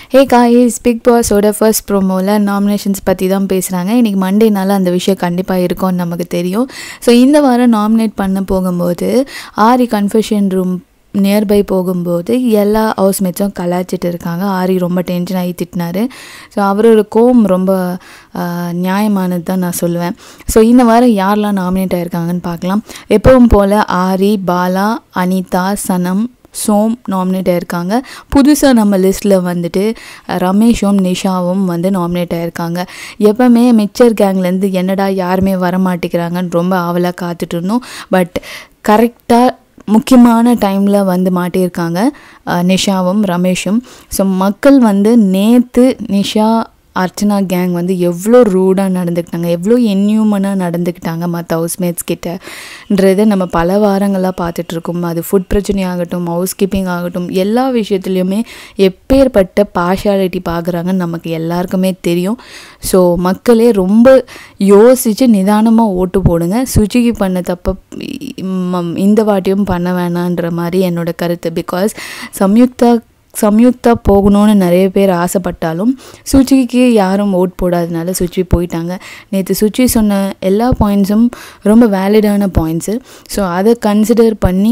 ஹே guys Bigg பாஸோட first ப்ரோமோவில் nominations பற்றி தான் பேசுகிறாங்க இன்றைக்கி மண்டேனால அந்த விஷயம் கண்டிப்பாக இருக்கும்னு நமக்கு தெரியும் ஸோ இந்த வாரம் நாமினேட் பண்ண போகும்போது ஆரி கன்ஃபெஷன் ரூம் நியர்பை போகும்போது எல்லா ஹவுஸ்மேட்ஸும் கலாய்ச்சிட்டு இருக்காங்க ஆரி ரொம்ப டென்ஷன் ஆகி திட்டினாரு ஸோ அவரோட கோம் ரொம்ப ஆஹ், நியாயமானது தான் நான் சொல்லுவேன் ஸோ இந்த வாரம் யாரெல்லாம் நாமினேட் ஆயிருக்காங்கன்னு பார்க்கலாம் எப்பவும் போல் ஆரி பாலா அனிதா சனம் சோம் நாமினேட் ஆயிருக்காங்க புதுசாக நம்ம லிஸ்ட்டில் வந்துட்டு அஹ், ரமேஷும் நிஷாவும் வந்து நாமினேட் ஆயிருக்காங்க எப்போவுமே மிக்சர் கேங்லேருந்து என்னடா யாருமே வர மாட்டேங்கிறாங்கன்னு ரொம்ப ஆவலாக காத்துட்டு இருந்தோம் பட் கரெக்டாக முக்கியமான டைமில் வந்து மாட்டியிருக்காங்க அஹ், நிஷாவும் ரமேஷும் ஸோ மக்கள் வந்து நேற்று நிஷா அர்ச்சனா கேங் வந்து எவ்வளோ ரூடாக நடந்துக்கிட்டாங்க எவ்வளோ என்யூமனாக நடந்துக்கிட்டாங்க மற்ற ஹவுஸ்மேட்ஸ் கிட்டன்றதை நம்ம பல வாரங்களாக பார்த்துட்ருக்கோம் அது ஃபுட் பிரச்சனையாகட்டும் ஹவுஸ் கீப்பிங் ஆகட்டும் எல்லா விஷயத்துலையுமே எப்பேற்பட்ட பார்ஷாலிட்டி பார்க்குறாங்கன்னு நமக்கு எல்லாருக்குமே தெரியும் ஸோ மக்களே ரொம்ப யோசித்து நிதானமாக ஓட்டு போடுங்க சுஜிக்கு பண்ண தப்ப ம், இந்த வாட்டியும் பண்ண வேணான்ற மாதிரி என்னோட கருத்து பிகாஸ் சம்யுக்தா சம்யுக்தா போகணும்னு நிறைய பேர் ஆசைப்பட்டாலும் சுச்சிக்கு யாரும் ஓட் போடாதனால சுச்சி போயிட்டாங்க நேற்று சுச்சி சொன்ன எல்லா பாயிண்ட்ஸும் ரொம்ப வேலிடான பாயிண்ட்ஸு ஸோ அதை கன்சிடர் பண்ணி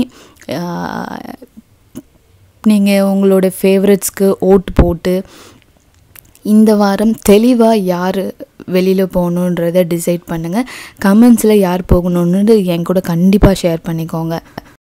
நீங்கள் உங்களோட ஃபேவரட்ஸ்க்கு ஓட் போட்டு இந்த வாரம் தெளிவாக யார் வெளியில் போகணுன்றதை டிசைட் பண்ணுங்கள் கமெண்ட்ஸில் யார் போகணுன்னு என் கூட கண்டிப்பாக ஷேர் பண்ணிக்கோங்க